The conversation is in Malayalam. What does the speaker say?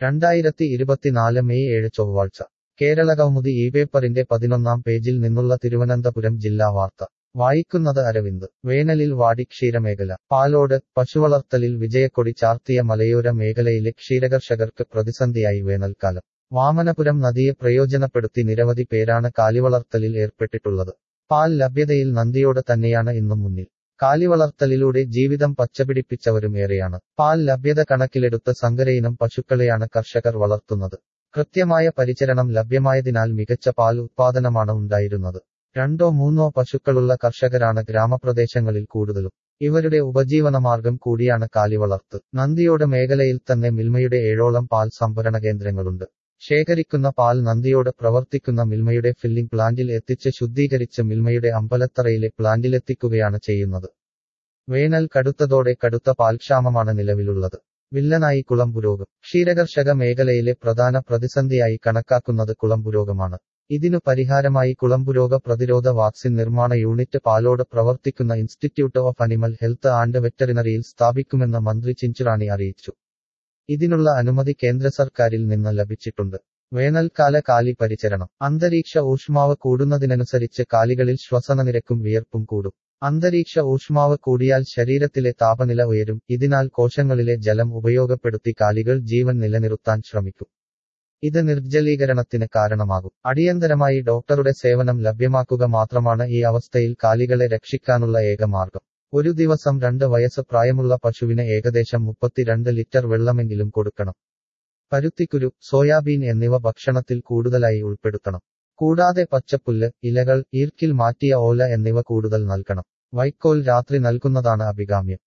രണ്ടായിരത്തി ഇരുപത്തിനാല് മെയ് ഏഴ് ചൊവ്വാഴ്ച കേരളകൗമുദി ഈ പേപ്പറിന്റെ പതിനൊന്നാം പേജിൽ നിന്നുള്ള തിരുവനന്തപുരം ജില്ലാ വാർത്ത വായിക്കുന്നത് അരവിന്ദ് വേനലിൽ വാടി ക്ഷീരമേഖല പാലോട് പശുവളർത്തലിൽ വിജയക്കൊടി ചാർത്തിയ മലയോര മേഖലയിലെ ക്ഷീരകർഷകർക്ക് പ്രതിസന്ധിയായി വേനൽക്കാലം വാമനപുരം നദിയെ പ്രയോജനപ്പെടുത്തി നിരവധി പേരാണ് കാലിവളർത്തലിൽ ഏർപ്പെട്ടിട്ടുള്ളത് പാൽ ലഭ്യതയിൽ നന്ദിയോട് തന്നെയാണ് ഇന്നും മുന്നിൽ കാലിവളർത്തലിലൂടെ ജീവിതം പച്ചപിടിപ്പിച്ചവരും ഏറെയാണ് പാൽ ലഭ്യത കണക്കിലെടുത്ത് സങ്കരയിനം പശുക്കളെയാണ് കർഷകർ വളർത്തുന്നത് കൃത്യമായ പരിചരണം ലഭ്യമായതിനാൽ മികച്ച പാൽ ഉത്പാദനമാണ് ഉണ്ടായിരുന്നത് രണ്ടോ മൂന്നോ പശുക്കളുള്ള കർഷകരാണ് ഗ്രാമപ്രദേശങ്ങളിൽ കൂടുതലും ഇവരുടെ ഉപജീവനമാർഗം കൂടിയാണ് കാലിവളർത്ത് നന്ദിയോട് മേഖലയിൽ തന്നെ മിൽമയുടെ ഏഴോളം പാൽ സംഭരണ കേന്ദ്രങ്ങളുണ്ട് ശേഖരിക്കുന്ന പാൽ നന്ദിയോട് പ്രവർത്തിക്കുന്ന മിൽമയുടെ ഫില്ലിംഗ് പ്ലാന്റിൽ എത്തിച്ച് ശുദ്ധീകരിച്ച് മിൽമയുടെ അമ്പലത്തറയിലെ പ്ലാന്റിലെത്തിക്കുകയാണ് ചെയ്യുന്നത് വേനൽ കടുത്തതോടെ കടുത്ത പാൽക്ഷാമമാണ് നിലവിലുള്ളത് വില്ലനായി കുളമ്പുരോഗം ക്ഷീരകർഷക മേഖലയിലെ പ്രധാന പ്രതിസന്ധിയായി കണക്കാക്കുന്നത് കുളമ്പുരോഗമാണ് ഇതിനു പരിഹാരമായി കുളമ്പുരോഗ പ്രതിരോധ വാക്സിൻ നിർമ്മാണ യൂണിറ്റ് പാലോട് പ്രവർത്തിക്കുന്ന institute of animal health and വെറ്ററിനറിയിൽ സ്ഥാപിക്കുമെന്ന് മന്ത്രി ചിഞ്ചുറാണി അറിയിച്ചു ഇതിനുള്ള അനുമതി കേന്ദ്ര സർക്കാരിൽ നിന്ന് ലഭിച്ചിട്ടുണ്ട് വേനൽക്കാല കാലി പരിചരണം അന്തരീക്ഷ ഊഷ്മാവ് കൂടുന്നതിനനുസരിച്ച് കാലികളിൽ ശ്വസനനിരക്കും വിയർപ്പും കൂടും അന്തരീക്ഷ ഊഷ്മാവ് കൂടിയാൽ ശരീരത്തിലെ താപനില ഉയരും ഇതിനാൽ കോശങ്ങളിലെ ജലം ഉപയോഗപ്പെടുത്തി കാലികൾ ജീവൻ നിലനിർത്താൻ ശ്രമിക്കും ഇത് നിർജ്ജലീകരണത്തിന് കാരണമാകും അടിയന്തരമായി ഡോക്ടറുടെ സേവനം ലഭ്യമാക്കുക മാത്രമാണ് ഈ അവസ്ഥയിൽ കാലികളെ രക്ഷിക്കാനുള്ള ഏക മാർഗം ഒരു ദിവസം രണ്ട് വയസ്സ് പ്രായമുള്ള പശുവിന് ഏകദേശം മുപ്പത്തിരണ്ട് ലിറ്റർ വെള്ളമെങ്കിലും കൊടുക്കണം പരുത്തിക്കുരു സോയാബീൻ എന്നിവ ഭക്ഷണത്തിൽ കൂടുതലായി ഉൾപ്പെടുത്തണം കൂടാതെ പച്ചപ്പുല്ല് ഇലകൾ ഈർക്കിൽ മാറ്റിയ ഓല എന്നിവ കൂടുതൽ നൽകണം വൈക്കോൽ രാത്രി നൽകുന്നതാണ് അഭികാമ്യം